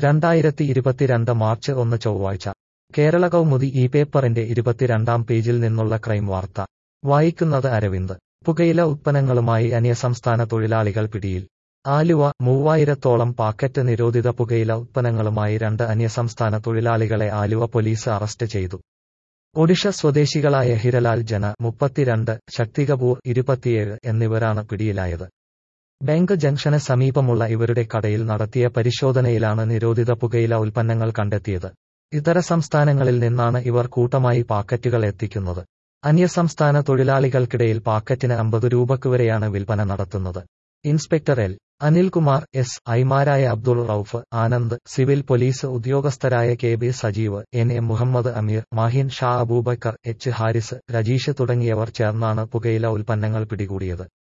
രണ്ടായിരത്തി ഇരുപത്തിരണ്ട് മാർച്ച് ഒന്ന് ചൊവ്വാഴ്ച കേരള കൗമുദി ഈ പേപ്പറിന്റെ ഇരുപത്തിരണ്ടാം പേജിൽ നിന്നുള്ള ക്രൈം വാർത്ത വായിക്കുന്നത് അരവിന്ദ് പുകയില ഉത്പന്നങ്ങളുമായി അന്യസംസ്ഥാന തൊഴിലാളികൾ പിടിയിൽ ആലുവ മൂവായിരത്തോളം പാക്കറ്റ് നിരോധിത പുകയില ഉത്പന്നങ്ങളുമായി രണ്ട് അന്യസംസ്ഥാന തൊഴിലാളികളെ ആലുവ പോലീസ് അറസ്റ്റ് ചെയ്തു ഒഡിഷ സ്വദേശികളായ ഹിരലാൽ ജന മുപ്പത്തിരണ്ട് ശക്തി കപൂർ ഇരുപത്തിയേഴ് എന്നിവരാണ് പിടിയിലായത് ബാങ്ക് ജംഗ്ഷന് സമീപമുള്ള ഇവരുടെ കടയിൽ നടത്തിയ പരിശോധനയിലാണ് നിരോധിത പുകയില ഉൽപ്പന്നങ്ങൾ കണ്ടെത്തിയത് ഇതര സംസ്ഥാനങ്ങളിൽ നിന്നാണ് ഇവർ കൂട്ടമായി പാക്കറ്റുകൾ എത്തിക്കുന്നത് അന്യസംസ്ഥാന തൊഴിലാളികൾക്കിടയിൽ പാക്കറ്റിന് അമ്പത് രൂപയ്ക്ക് വരെയാണ് വിൽപ്പന നടത്തുന്നത് ഇൻസ്പെക്ടർ എൽ അനിൽകുമാർ എസ് ഐമാരായ അബ്ദുൾ റൌഫ് ആനന്ദ് സിവിൽ പോലീസ് ഉദ്യോഗസ്ഥരായ K B Sajeev N A Muhammad Ameer Mahin Shah Aboobacker H Haris Rajeesh തുടങ്ങിയവർ ചേർന്നാണ് പുകയില ഉൽപ്പന്നങ്ങൾ പിടികൂടിയത്